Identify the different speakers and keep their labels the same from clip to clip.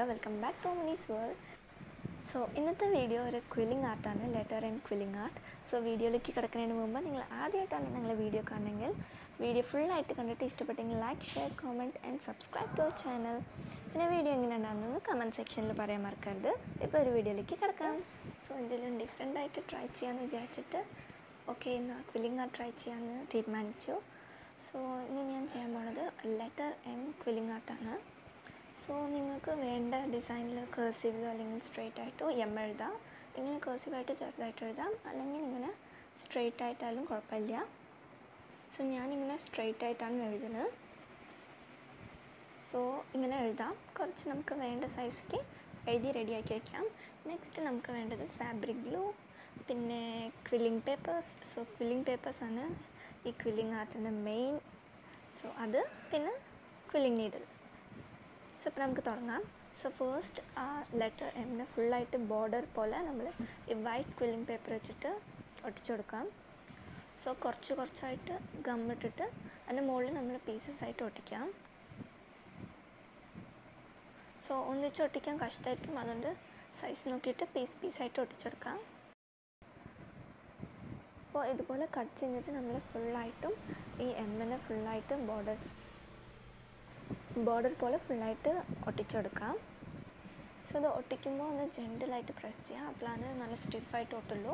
Speaker 1: welcome back to Mini's world so ഇന്നത്തെ video ഒരു quilling ആർട്ടാണ് letter and quilling art so വീഡിയോയിലേക്ക് കിടക്കുന്നതിന് മുമ്പ് നിങ്ങൾ ആദ്യമായിട്ടാണ് നിങ്ങളെ വീഡിയോ കാണണമെങ്കിൽ വീഡിയോ ഫുള്ളായിട്ട് കണ്ടിട്ട് ഇഷ്ടപ്പെട്ടെങ്കിൽ like share comment and subscribe to our channel പിന്നെ വീഡിയോ എങ്ങനെ ഉണ്ടാകുന്നത് കമൻറ്റ് സെക്ഷനിൽ പറയാൻ മറക്കരുത് ഇപ്പോൾ ഒരു വീഡിയോയിലേക്ക് കിടക്കാം സോ എന്തെങ്കിലും ഡിഫറെൻ്റ് ആയിട്ട് ട്രൈ ചെയ്യാമെന്ന് വിചാരിച്ചിട്ട് ഓക്കെ ഇന്ന് ക്വില്ലിംഗ് ആർട്ട് ട്രൈ ചെയ്യാമെന്ന് തീരുമാനിച്ചു സോ ഇനി ഞാൻ ചെയ്യാൻ പോണത് ലെറ്റർ എം ക്വില്ലിംഗ് ആർട്ടാണ് സോ നിങ്ങൾക്ക് വേണ്ട ഡിസൈനിൽ കേഴ്സീവിലോ അല്ലെങ്കിൽ സ്ട്രെയിറ്റ് ആയിട്ടോ എം എഴുതാം ഇങ്ങനെ കേഴ്സീവായിട്ട് ചെറുതായിട്ട് എഴുതാം അല്ലെങ്കിൽ ഇങ്ങനെ സ്ട്രെയിറ്റ് ആയിട്ടായാലും കുഴപ്പമില്ല സോ ഞാനിങ്ങനെ സ്ട്രെയിറ്റ് ആയിട്ടാണ് എഴുതുന്നത് സോ ഇങ്ങനെ എഴുതാം കുറച്ച് നമുക്ക് വേണ്ട സൈസിക്ക് എഴുതി റെഡിയാക്കി വയ്ക്കാം നെക്സ്റ്റ് നമുക്ക് വേണ്ടത് ഫാബ്രിക് ഗ്ലൂ പിന്നെ ക്വില്ലിംഗ് പേപ്പേഴ്സ് സോ ക്വില്ലിംഗ് പേപ്പേഴ്സാണ് ഈ ക്വില്ലിംഗ് ആർട്ടിൻ്റെ മെയിൻ സോ അത് പിന്നെ ക്വില്ലിംഗ് നീഡിൽ സോ ഇപ്പോൾ നമുക്ക് തുടങ്ങാം സോ ഫസ്റ്റ് ആ ലെറ്റർ എമ്മിനെ ഫുള്ളായിട്ട് ബോർഡർ പോലെ നമ്മൾ ഈ വൈറ്റ് ക്വില്ലിംഗ് പേപ്പർ വെച്ചിട്ട് ഒട്ടിച്ചു കൊടുക്കാം സോ കുറച്ച് കുറച്ചായിട്ട് ഗം ഇട്ടിട്ട് അതിൻ്റെ മുകളിൽ നമ്മൾ പീസസ് ആയിട്ട് ഒട്ടിക്കാം സോ ഒന്നിച്ച് ഒട്ടിക്കാൻ കഷ്ടമായിരിക്കും അതുകൊണ്ട് സൈസ് നോക്കിയിട്ട് പീസ് പീസായിട്ട് ഒട്ടിച്ചെടുക്കാം അപ്പോൾ ഇതുപോലെ കട്ട് ചെയ്തിട്ട് നമ്മൾ ഫുള്ളായിട്ടും ഈ എമ്മിനെ ഫുള്ളായിട്ട് ബോർഡർ ബോർഡർ പോലെ ഫുള്ളായിട്ട് ഒട്ടിച്ചെടുക്കാം സോ ഇത് ഒട്ടിക്കുമ്പോൾ ഒന്ന് ജെൻറ്റലായിട്ട് പ്രസ് ചെയ്യാം അപ്പോഴാണ് നല്ല സ്റ്റിഫായിട്ട് ഒട്ടുള്ളൂ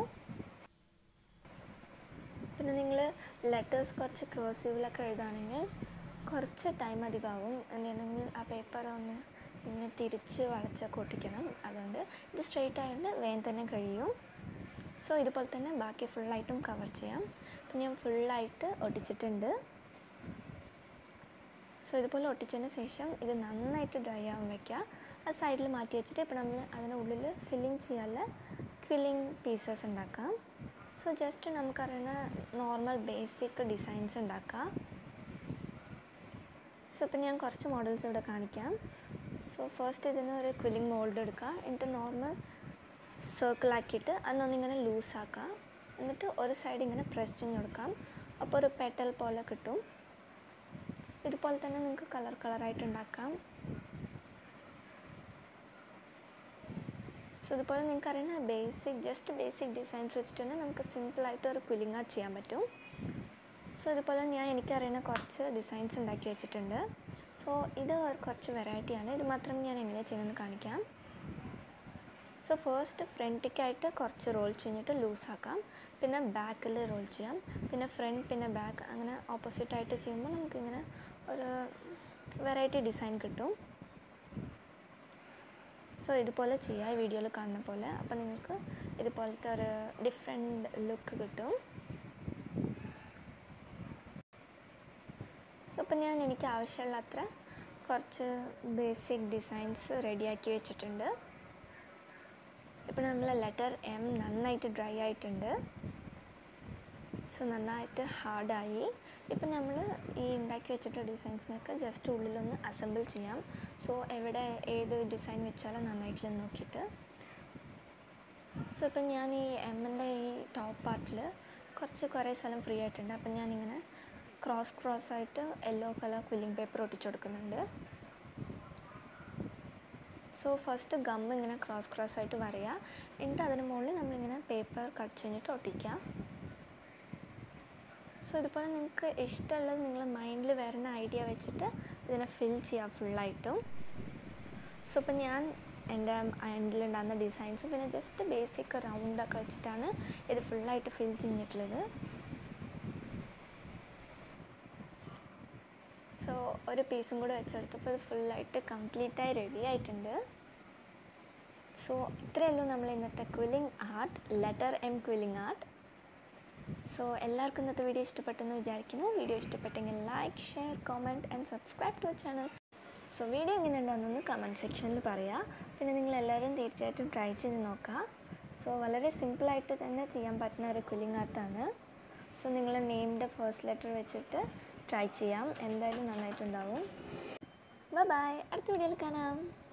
Speaker 1: പിന്നെ നിങ്ങൾ ലെറ്റേഴ്സ് കുറച്ച് കേഴ്സീവിലൊക്കെ എഴുതുകയാണെങ്കിൽ കുറച്ച് ടൈം അധികമാവും എന്താണെങ്കിൽ ആ പേപ്പർ ഒന്ന് ഇങ്ങനെ തിരിച്ച് വളച്ചൊക്കെ ഒട്ടിക്കണം അതുകൊണ്ട് ഇത് സ്ട്രെയിറ്റ് ആയതുകൊണ്ട് വേഗം തന്നെ കഴിയും സോ ഇതുപോലെ തന്നെ ബാക്കി ഫുള്ളായിട്ടും കവർ ചെയ്യാം അപ്പം ഞാൻ ഫുള്ളായിട്ട് ഒട്ടിച്ചിട്ടുണ്ട് സോ ഇതുപോലെ ഒട്ടിച്ചതിന് ശേഷം ഇത് നന്നായിട്ട് ഡ്രൈ ആവാൻ വയ്ക്കുക ആ സൈഡിൽ മാറ്റി വെച്ചിട്ട് ഇപ്പോൾ നമ്മൾ അതിനുള്ളിൽ ഫില്ലിങ് ചെയ്യാനുള്ള ഫില്ലിങ് പീസസ് ഉണ്ടാക്കാം സോ ജസ്റ്റ് നമുക്കറിയുന്ന നോർമൽ ബേസിക് ഡിസൈൻസ് ഉണ്ടാക്കാം സോ ഇപ്പം ഞാൻ കുറച്ച് മോഡൽസ് ഇവിടെ കാണിക്കാം സോ ഫസ്റ്റ് ഇതിന് ഒരു ക്വില്ലിംഗ് മോൾഡ് എടുക്കുക എന്നിട്ട് നോർമൽ സർക്കിളാക്കിയിട്ട് അതൊന്നിങ്ങനെ ലൂസാക്കാം എന്നിട്ട് ഒരു സൈഡ് ഇങ്ങനെ പ്രസ് ചെയ്ത് കൊടുക്കാം അപ്പോൾ ഒരു പെറ്റൽ പോലെ കിട്ടും ഇതുപോലെ തന്നെ നിങ്ങൾക്ക് കളർ കളറായിട്ട് ഉണ്ടാക്കാം സോ ഇതുപോലെ നിങ്ങൾക്ക് അറിയുന്ന ബേസിക് ജസ്റ്റ് ബേസിക് ഡിസൈൻസ് വെച്ചിട്ട് തന്നെ നമുക്ക് സിമ്പിളായിട്ട് ഒരു ക്വില്ലിംഗ് ആർട്ട് ചെയ്യാൻ പറ്റും സോ ഇതുപോലെ ഞാൻ എനിക്കറിയുന്ന കുറച്ച് ഡിസൈൻസ് ഉണ്ടാക്കി വെച്ചിട്ടുണ്ട് സോ ഇത് കുറച്ച് വെറൈറ്റിയാണ് ഇത് മാത്രം ഞാൻ എങ്ങനെ ചെയ്യുന്നത് കാണിക്കാം സോ ഫസ്റ്റ് ഫ്രണ്ടിക്കായിട്ട് കുറച്ച് റോൾ ചെയ്തിട്ട് ലൂസാക്കാം പിന്നെ ബാക്കിൽ റോൾ ചെയ്യാം പിന്നെ ഫ്രണ്ട് പിന്നെ ബാക്ക് അങ്ങനെ ഓപ്പോസിറ്റായിട്ട് ചെയ്യുമ്പോൾ നമുക്കിങ്ങനെ ഒരു വെറൈറ്റി ഡിസൈൻ കിട്ടും സോ ഇതുപോലെ ചെയ്യാം ഈ വീഡിയോയിൽ കാണുന്ന പോലെ അപ്പോൾ നിങ്ങൾക്ക് ഇതുപോലത്തെ ഒരു ഡിഫറെൻറ്റ് ലുക്ക് കിട്ടും സോ അപ്പോൾ ഞാൻ എനിക്ക് ആവശ്യമുള്ള അത്ര കുറച്ച് ബേസിക് ഡിസൈൻസ് റെഡിയാക്കി വെച്ചിട്ടുണ്ട് ഇപ്പോൾ നമ്മൾ ലെറ്റർ എം നന്നായിട്ട് ഡ്രൈ ആയിട്ടുണ്ട് സോ നന്നായിട്ട് ഹാർഡായി ഇപ്പം നമ്മൾ ഈ ഉണ്ടാക്കി വെച്ചിട്ട് ഡിസൈൻസിനൊക്കെ ജസ്റ്റ് ഉള്ളിലൊന്ന് അസംബിൾ ചെയ്യാം സോ എവിടെ ഏത് ഡിസൈൻ വെച്ചാലും നന്നായിട്ടില്ല നോക്കിയിട്ട് സോ ഇപ്പം ഞാൻ ഈ എമ്മിൻ്റെ ഈ ടോപ്പ് പാർട്ടിൽ കുറച്ച് കുറേ സ്ഥലം ഫ്രീ ആയിട്ടുണ്ട് അപ്പം ഞാനിങ്ങനെ ക്രോസ് ക്രോസ് ആയിട്ട് യെല്ലോ കളർ ക്വില്ലിംഗ് പേപ്പർ ഒട്ടിച്ചു കൊടുക്കുന്നുണ്ട് സോ ഫസ്റ്റ് ഗം ഇങ്ങനെ ക്രോസ് ക്രോസ് ആയിട്ട് വരയുക എന്നിട്ട് അതിന് മുകളിൽ നമ്മളിങ്ങനെ പേപ്പർ കട്ട് ചെയ്തിട്ട് ഒട്ടിക്കാം സോ ഇതുപോലെ നിങ്ങൾക്ക് ഇഷ്ടമുള്ളത് നിങ്ങൾ മൈൻഡിൽ വരുന്ന ഐഡിയ വെച്ചിട്ട് ഇതിനെ ഫിൽ ചെയ്യാം ഫുള്ളായിട്ടും സോ ഇപ്പം ഞാൻ എൻ്റെ മൈൻഡിലുണ്ടാകുന്ന ഡിസൈൻസും പിന്നെ ജസ്റ്റ് ബേസിക് റൗണ്ടൊക്കെ വെച്ചിട്ടാണ് ഇത് ഫുള്ളായിട്ട് ഫിൽ ചെയ്തിട്ടുള്ളത് സോ ഒരു പീസും കൂടെ വെച്ചെടുത്തപ്പോൾ ഇത് ഫുള്ളായിട്ട് കംപ്ലീറ്റായി റെഡി ആയിട്ടുണ്ട് സോ ഇത്രയേ ഉള്ളൂ നമ്മൾ ഇന്നത്തെ quilling art letter M quilling art so എല്ലാവർക്കും ഇന്നത്തെ വീഡിയോ ഇഷ്ടപ്പെട്ടെന്ന് വിചാരിക്കുന്നു വീഡിയോ ഇഷ്ടപ്പെട്ടെങ്കിൽ like share comment and subscribe to channel so video എങ്ങനെ ഉണ്ടോയെന്നൊന്ന് കമൻറ്റ് സെക്ഷനിൽ പറയാം പിന്നെ നിങ്ങൾ എല്ലാവരും തീർച്ചയായിട്ടും ട്രൈ ചെയ്ത് നോക്കുക സോ വളരെ സിമ്പിളായിട്ട് തന്നെ ചെയ്യാൻ പറ്റുന്ന ഒരു ക്വില്ലിംഗ് ആർട്ടാണ് സോ നിങ്ങൾ നെയിമിൻ്റെ ഫസ്റ്റ് ലെറ്റർ വെച്ചിട്ട് ട്രൈ ചെയ്യാം എന്തായാലും നന്നായിട്ടുണ്ടാവും ബൈ ബൈ അടുത്ത വീഡിയോയിൽ കാണാം